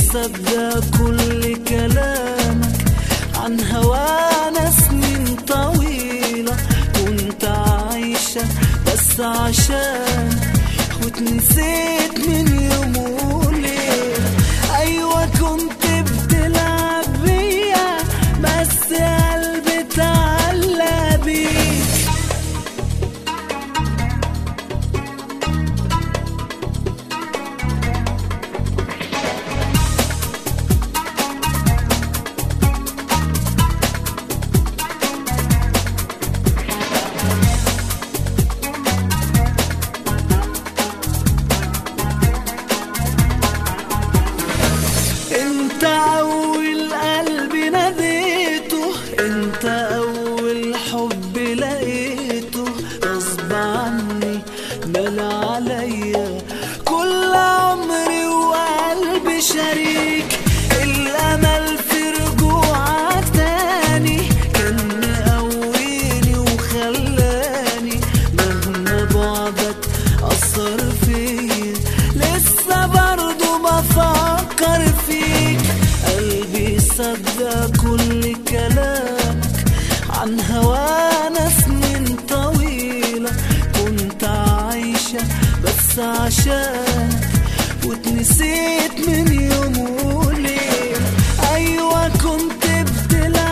صدق كل كلامك عن هوانا سنين طويلة كنت عايشة بس عشان واتنسيت من يوم وليلة أيوة كنت بتلعب بيا بس قلبي اتعلق بيك انت اول قلب ناديته انت اول حب لقيته غصب عني مال عليا كل عمري وقلبي شريك الامل في رجوعك تاني كان مقويني وخلاني مهما بعدك اثر فيا لسه برضه بفكر فيك قلبي صدق كل كلامك عن هوانا سنين طويلة كنت عايشة بس عشانك واتنسيت من يوم وليلة أيوة كنت بتلعب